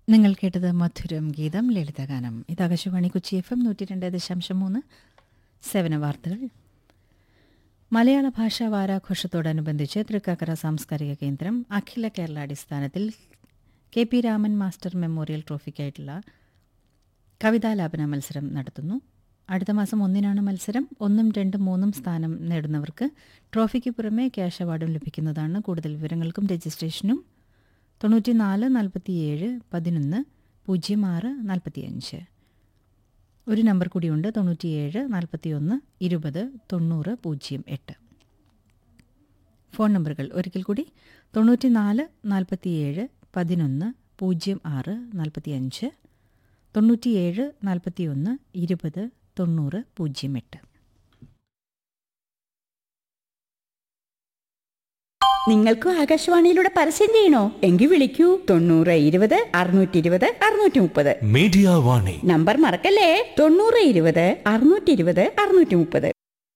നിങ്ങൾ കേട്ടത് മധുരം ഗീതം ലളിതഗാനം ഇത് ആകാശവാണി കൊച്ചി എഫ് എം നൂറ്റി രണ്ട് ദശാംശം മൂന്ന് സേവന വാർത്തകൾ മലയാള ഭാഷാ വാരാഘോഷത്തോടനുബന്ധിച്ച് തൃക്കാക്കര സാംസ്കാരിക കേന്ദ്രം അഖില കേരള അടിസ്ഥാനത്തിൽ K P Raman master memorial ട്രോഫിക്കായിട്ടുള്ള കവിതാലാപന മത്സരം നടത്തുന്നു അടുത്ത മാസം ഒന്നിനാണ് മത്സരം ഒന്നും രണ്ടും മൂന്നും സ്ഥാനം നേടുന്നവർക്ക് ട്രോഫിക്ക് പുറമെ ക്യാഷ് അവാർഡും ലഭിക്കുന്നതാണ് കൂടുതൽ വിവരങ്ങൾക്കും രജിസ്ട്രേഷനും തൊണ്ണൂറ്റി നാല് നാൽപ്പത്തിയേഴ് പതിനൊന്ന് പൂജ്യം ആറ് നാൽപ്പത്തിയഞ്ച് ഒരു നമ്പർ കൂടിയുണ്ട് തൊണ്ണൂറ്റിയേഴ് നാൽപ്പത്തിയൊന്ന് ഇരുപത് തൊണ്ണൂറ് പൂജ്യം എട്ട് ഫോൺ നമ്പറുകൾ ഒരിക്കൽ കൂടി തൊണ്ണൂറ്റി നാല് നാൽപ്പത്തിയേഴ് പതിനൊന്ന് പൂജ്യം ആറ് നാൽപ്പത്തിയഞ്ച് തൊണ്ണൂറ്റിയേഴ് നാൽപ്പത്തിയൊന്ന് ഇരുപത് തൊണ്ണൂറ് പൂജ്യം എട്ട് നിങ്ങൾക്കും ആകാശവാണിയിലൂടെ പരസ്യം ചെയ്യണോ എങ്കിൽ വിളിക്കൂ തൊണ്ണൂറ് ഇരുപത് അറുന്നൂറ്റി ഇരുപത് അറുന്നൂറ്റി മുപ്പത് മീഡിയ വാണി നമ്പർ മറക്കല്ലേ തൊണ്ണൂറ് ഇരുപത് അറുന്നൂറ്റി ഇരുപത് അറുന്നൂറ്റി മുപ്പത്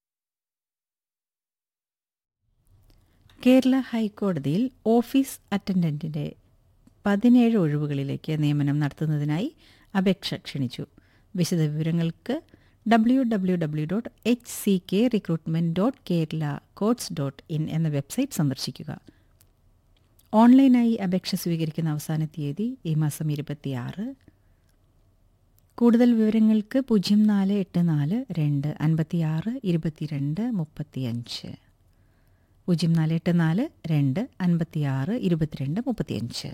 കേരള ഹൈക്കോടതിയിൽ ഓഫീസ് അറ്റൻഡന്റിന്റെ പതിനേഴ് ഒഴിവുകളിലേക്ക് നിയമനം നടത്തുന്നതിനായി അപേക്ഷ ക്ഷണിച്ചു വിശദവിവരങ്ങൾക്ക് W W W dot H C K recruitment dot Kerala courts dot in എന്ന വെബ്സൈറ്റ് സന്ദർശിക്കുക ഓൺലൈനായി അപേക്ഷ സ്വീകരിക്കുന്ന അവസാന തീയതി ഈ മാസം ഇരുപത്തിയാറ് കൂടുതൽ വിവരങ്ങൾക്ക് പൂജ്യം നാല് എട്ട് നാല് രണ്ട് അൻപത്തിയാറ് ഇരുപത്തിരണ്ട് മുപ്പത്തിയഞ്ച് പൂജ്യം നാല് എട്ട് നാല് രണ്ട് അൻപത്തിയാറ് ഇരുപത്തിരണ്ട് മുപ്പത്തിയഞ്ച്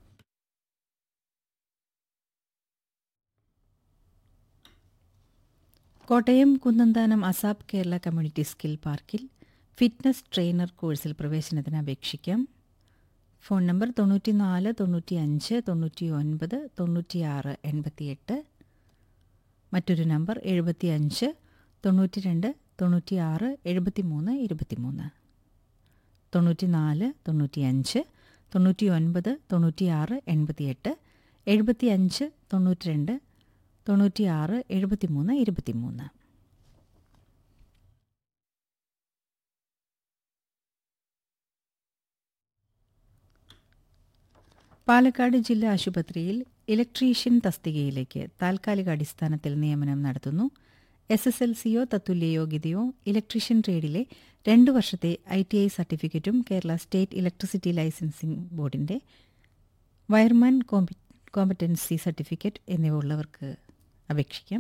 Kottayam Kunnanthanam ASAP Kerala community skill പാർക്കിൽ ഫിറ്റ്നസ് ട്രെയിനർ കോഴ്സിൽ പ്രവേശനത്തിന് അപേക്ഷിക്കാം ഫോൺ നമ്പർ തൊണ്ണൂറ്റി നാല് തൊണ്ണൂറ്റി അഞ്ച് തൊണ്ണൂറ്റി ഒൻപത് തൊണ്ണൂറ്റിയാറ് എൺപത്തിയെട്ട് മറ്റൊരു നമ്പർ എഴുപത്തി അഞ്ച് തൊണ്ണൂറ്റി രണ്ട് തൊണ്ണൂറ്റിയാറ് എഴുപത്തി മൂന്ന് ഇരുപത്തിമൂന്ന് തൊണ്ണൂറ്റി നാല് തൊണ്ണൂറ്റി അഞ്ച് തൊണ്ണൂറ്റി ഒൻപത് തൊണ്ണൂറ്റിയാറ് എൺപത്തിയെട്ട് എഴുപത്തി അഞ്ച് തൊണ്ണൂറ്റി രണ്ട് തൊണ്ണൂറ്റിയാറ് എഴുപത്തിമൂന്ന് ഇരുപത്തിമൂന്ന് പാലക്കാട് ജില്ലാ ആശുപത്രിയിൽ ഇലക്ട്രീഷ്യൻ തസ്തികയിലേക്ക് താൽക്കാലിക അടിസ്ഥാനത്തിൽ നിയമനം നടത്തുന്നു എസ് എസ് എൽ സിയോ തത്തുല്യ യോഗ്യതയോ ഇലക്ട്രീഷ്യൻ ട്രേഡിലെ രണ്ട് വർഷത്തെ ഐ ടി ഐ സർട്ടിഫിക്കറ്റും കേരള സ്റ്റേറ്റ് ഇലക്ട്രിസിറ്റി ലൈസൻസിംഗ് ബോർഡിൻ്റെ വയർമാൻ കോമ്പി കോമ്പറ്റൻസി സർട്ടിഫിക്കറ്റ് എന്നിവ ഉള്ളവർക്ക് അപേക്ഷിക്കാം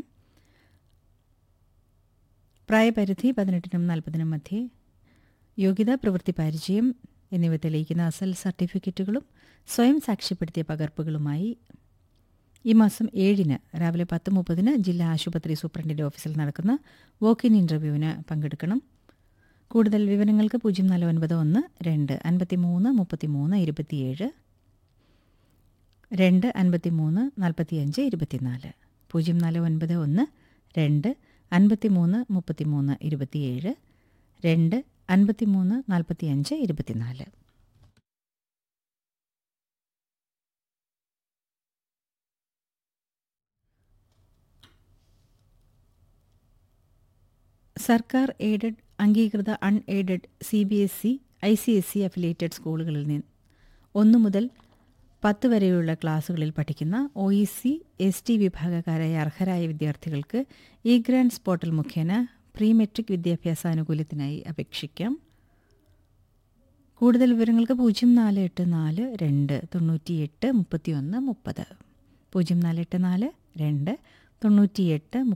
പ്രായപരിധി പതിനെട്ടിനും നാൽപ്പതിനും മധ്യേ യോഗ്യത പ്രവൃത്തി പരിചയം എന്നിവ തെളിയിക്കുന്ന അസൽ സർട്ടിഫിക്കറ്റുകളും സ്വയം സാക്ഷ്യപ്പെടുത്തിയ പകർപ്പുകളുമായി ഈ മാസം ഏഴിന് രാവിലെ പത്ത് മുപ്പതിന് ജില്ലാ ആശുപത്രി സൂപ്രണ്ടിൻ്റെ ഓഫീസിൽ നടക്കുന്ന വോക്ക് ഇൻ ഇൻ്റർവ്യൂവിന് പങ്കെടുക്കണം കൂടുതൽ വിവരങ്ങൾക്ക് പൂജ്യം നാല് ഒൻപത് ഒന്ന് രണ്ട് അൻപത്തി മൂന്ന് മുപ്പത്തി മൂന്ന് ഇരുപത്തിയേഴ് രണ്ട് അൻപത്തി മൂന്ന് നാൽപ്പത്തിയഞ്ച് ഇരുപത്തിനാല് പൂജ്യം നാല് ഒൻപത് ഒന്ന് രണ്ട് അൻപത്തി മൂന്ന് മുപ്പത്തി മൂന്ന് ഇരുപത്തിയേഴ് രണ്ട് അൻപത്തി മൂന്ന് നാൽപ്പത്തിയഞ്ച് ഇരുപത്തിനാല് സർക്കാർ എയ്ഡഡ് അംഗീകൃത unaided C B S E I C S C affiliated സ്കൂളുകളിൽ നിന്ന് ഒന്നു മുതൽ പത്ത് വരെയുള്ള ക്ലാസുകളിൽ പഠിക്കുന്ന O E C S T വിഭാഗക്കാരായ അർഹരായ വിദ്യാർത്ഥികൾക്ക് ഇ ഗ്രാൻഡ്സ് പോർട്ടൽ മുഖേന പ്രീ മെട്രിക് വിദ്യാഭ്യാസാനുകൂല്യത്തിനായി അപേക്ഷിക്കാം കൂടുതൽ വിവരങ്ങൾക്ക് പൂജ്യം നാല് എട്ട് നാല് രണ്ട് തൊണ്ണൂറ്റിയെട്ട് മുപ്പത്തിയൊന്ന് മുപ്പത് പൂജ്യം നാല് എട്ട് നാല് രണ്ട് തൊണ്ണൂറ്റിയെട്ട്